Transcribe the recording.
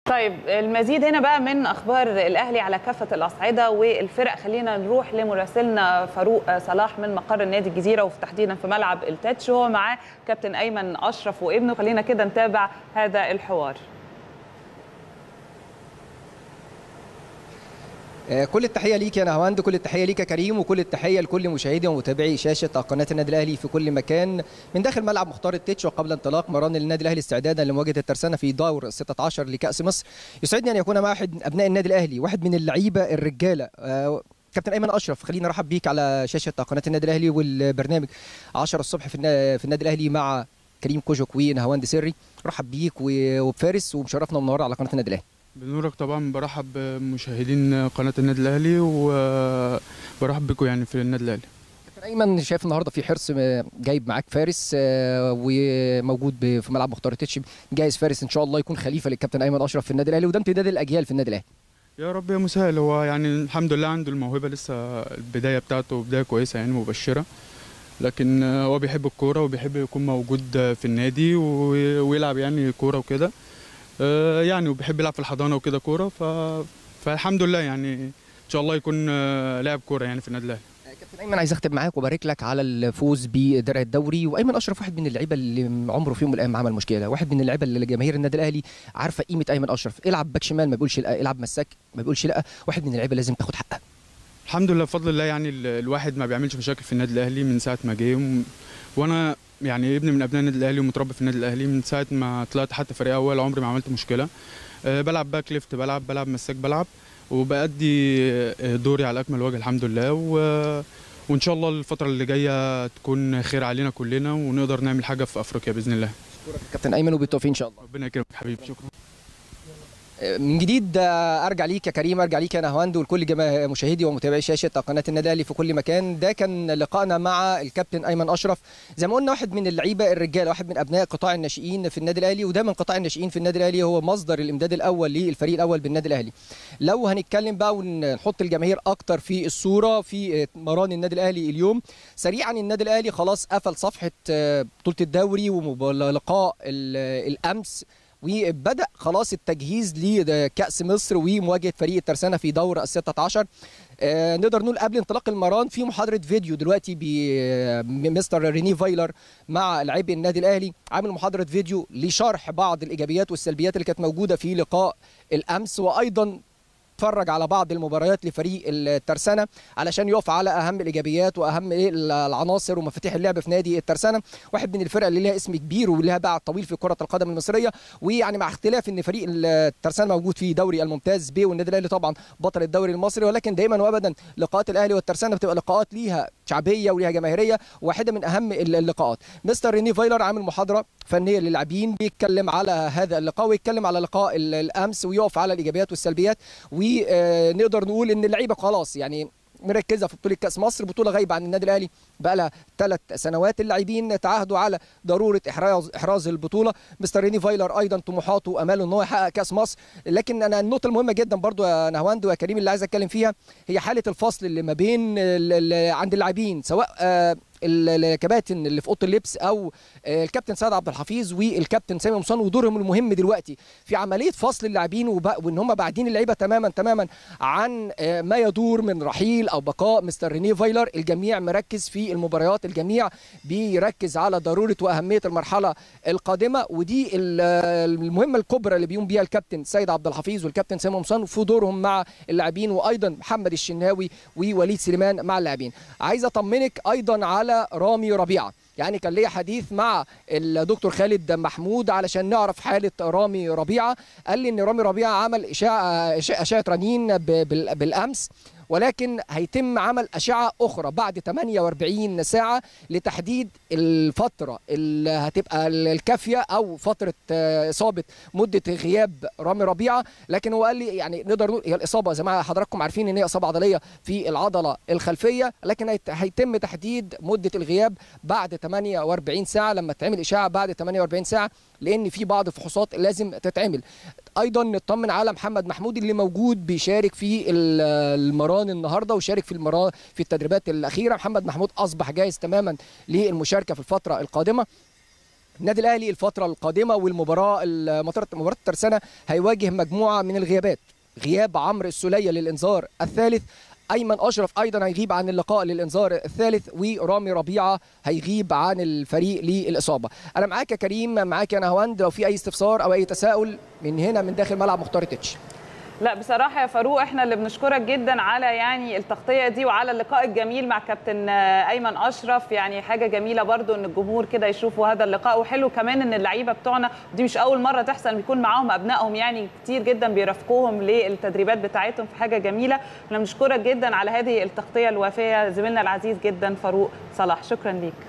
طيب المزيد هنا بقى من اخبار الاهلي على كافه الاصعده والفرق خلينا نروح لمراسلنا فاروق صلاح من مقر النادي الجزيره وفي تحديدا في ملعب التاتش وهو معاه كابتن ايمن اشرف وابنه خلينا كده نتابع هذا الحوار كل التحيه ليك يا نهواند كل التحيه ليك يا كريم وكل التحيه لكل مشاهدي ومتابعي شاشه قناه النادي الاهلي في كل مكان من داخل ملعب مختار التتش وقبل انطلاق مران النادي الاهلي استعدادا لمواجهه الترسانه في دور 16 لكاس مصر يسعدني ان يكون مع واحد من ابناء النادي الاهلي واحد من اللعيبه الرجاله كابتن ايمن اشرف خلينا ارحب بيك على شاشه قناه النادي الاهلي والبرنامج 10 الصبح في النادي الاهلي مع كريم كوجوك ونهواند سري رحب بيك وبفارس ومشرفنا ومنورنا على قناه النادي الاهلي بنورك طبعا برحب بمشاهدين قناه النادي الاهلي وبرحب بكم يعني في النادي الاهلي ايمن شايف النهارده في حرص جايب معاك فارس وموجود في ملعب مختار التتش جايز فارس ان شاء الله يكون خليفه للكابتن ايمن اشرف في النادي الاهلي وده امتداد الاجيال في النادي الاهلي يا رب يا مسهل هو يعني الحمد لله عنده الموهبه لسه البدايه بتاعته بدايه كويسه يعني مبشره لكن هو بيحب الكوره وبيحب يكون موجود في النادي ويلعب يعني كوره وكده يعني وبيحب يلعب في الحضانه وكده كوره ف... فالحمد لله يعني ان شاء الله يكون لاعب كوره يعني في النادي الاهلي كابتن ايمن عايز اختم معاك وبارك لك على الفوز بدرع الدوري وايمن اشرف واحد من اللعيبه اللي عمره في يوم من الايام عمل مشكله واحد من اللعيبه اللي جماهير النادي الاهلي عارفه قيمه ايمن اشرف العب باك شمال ما بيقولش لا العب مساك ما بيقولش لا واحد من اللعيبه لازم تاخد حقها الحمد لله بفضل الله يعني الواحد ما بيعملش مشاكل في النادي الاهلي من ساعه ما جه وانا يعني ابني من ابناء النادي الاهلي ومتربي في النادي الاهلي من ساعه ما طلعت حتى فريق اول عمري ما عملت مشكله أه بلعب باك ليفت بلعب بلعب مساك بلعب وبأدي دوري على اكمل وجه الحمد لله و... وان شاء الله الفتره اللي جايه تكون خير علينا كلنا ونقدر نعمل حاجه في افريقيا باذن الله اشكرك كابتن ايمن وبالتوفيق ان شاء الله ربنا يكرمك حبيبي شكرا من جديد ارجع ليك يا كريم ارجع ليك يا نهواند ولكل مشاهدي ومتابعي شاشه قناه النادي الاهلي في كل مكان ده كان لقائنا مع الكابتن ايمن اشرف زي ما قلنا واحد من اللعيبه الرجاله واحد من ابناء قطاع الناشئين في النادي الاهلي وده من قطاع الناشئين في النادي الاهلي هو مصدر الامداد الاول للفريق الاول بالنادي الاهلي لو هنتكلم بقى ونحط الجماهير اكتر في الصوره في مران النادي الاهلي اليوم سريعا النادي الاهلي خلاص قفل صفحه بطوله الدوري ولقاء الامس وبدا خلاص التجهيز لكاس مصر ومواجهه فريق الترسانه في دور ال 16 آه نقدر نقول قبل انطلاق المران في محاضره فيديو دلوقتي بمستر ريني فايلر مع لاعبي النادي الاهلي عامل محاضره فيديو لشرح بعض الايجابيات والسلبيات اللي كانت موجوده في لقاء الامس وايضا اتفرج على بعض المباريات لفريق الترسانه علشان يقف على اهم الايجابيات واهم ايه العناصر ومفاتيح اللعب في نادي الترسانه واحد من الفرق اللي لها اسم كبير ولها باع طويل في كره القدم المصريه ويعني مع اختلاف ان فريق الترسانه موجود في دوري الممتاز ب والنادي الاهلي طبعا بطل الدوري المصري ولكن دايما وابدا لقاءات الاهلي والترسانه بتبقى لقاءات ليها شعبيه وليها جماهيريه واحده من اهم اللقاءات مستر ريني فايلر عامل محاضره فنيه للاعبين بيتكلم على هذا اللقاء ويتكلم على لقاء الامس ويقف على الايجابيات والسلبيات ونقدر نقول ان اللعيبه خلاص يعني مركزه في بطوله كاس مصر بطوله غايبه عن النادي الاهلي بقى لها ثلاث سنوات اللاعبين تعهدوا على ضروره احراز احراز البطوله مستر ريني فايلر ايضا طموحاته واماله ان هو يحقق كاس مصر لكن انا النقطه المهمه جدا برضو يا نهواند ويا كريم اللي عايز اتكلم فيها هي حاله الفصل اللي ما بين عند اللاعبين سواء الكباتن اللي في اوضه اللبس او الكابتن سعد عبد الحفيظ والكابتن سامي مصان ودورهم المهم دلوقتي في عمليه فصل اللاعبين وان هم بعدين اللعيبه تماما تماما عن ما يدور من رحيل او بقاء مستر ريني فايلر الجميع مركز في المباريات الجميع بيركز على ضروره واهميه المرحله القادمه ودي المهمه الكبرى اللي بيقوم بيها الكابتن سيد عبد الحفيظ والكابتن سامي مصان في دورهم مع اللاعبين وايضا محمد الشناوي ووليد سليمان مع اللاعبين عايز اطمنك ايضا على على رامي ربيعه يعني كان ليا حديث مع الدكتور خالد محمود علشان نعرف حاله رامي ربيعه قال لي ان رامي ربيعه عمل اشعه اشعه رنين بالامس ولكن هيتم عمل أشعة أخرى بعد 48 ساعة لتحديد الفترة اللي هتبقى الكافية أو فترة إصابة مدة غياب رامي ربيعة لكن هو قال لي يعني نقدر نقول هي الإصابة زي ما حضراتكم عارفين إن هي إصابة عضلية في العضلة الخلفية لكن هيتم تحديد مدة الغياب بعد 48 ساعة لما تعمل إشاعة بعد 48 ساعة لأن في بعض الفحوصات لازم تتعمل ايضا نطمن على محمد محمود اللي موجود بيشارك في المران النهارده وشارك في المران في التدريبات الاخيره محمد محمود اصبح جاهز تماما للمشاركه في الفتره القادمه النادي الاهلي الفتره القادمه والمباراه مباراه الترسانه هيواجه مجموعه من الغيابات غياب عمرو السوليه للانذار الثالث ايمن اشرف ايضا هيغيب عن اللقاء للانذار الثالث ورامي ربيعه هيغيب عن الفريق للاصابه انا معاك يا كريم معاك يا نهواند لو في اي استفسار او اي تساؤل من هنا من داخل ملعب مختار تتش لا بصراحة يا فاروق احنا اللي بنشكرك جدا على يعني التغطية دي وعلى اللقاء الجميل مع كابتن ايمن اشرف يعني حاجة جميلة برضو ان الجمهور كده يشوفوا هذا اللقاء وحلو كمان ان اللعيبة بتوعنا دي مش اول مرة تحصل بيكون معاهم ابنائهم يعني كتير جدا بيرافقوهم للتدريبات بتاعتهم في حاجة جميلة احنا بنشكرك جدا على هذه التغطية الوافية زميلنا العزيز جدا فاروق صلاح شكرا ليك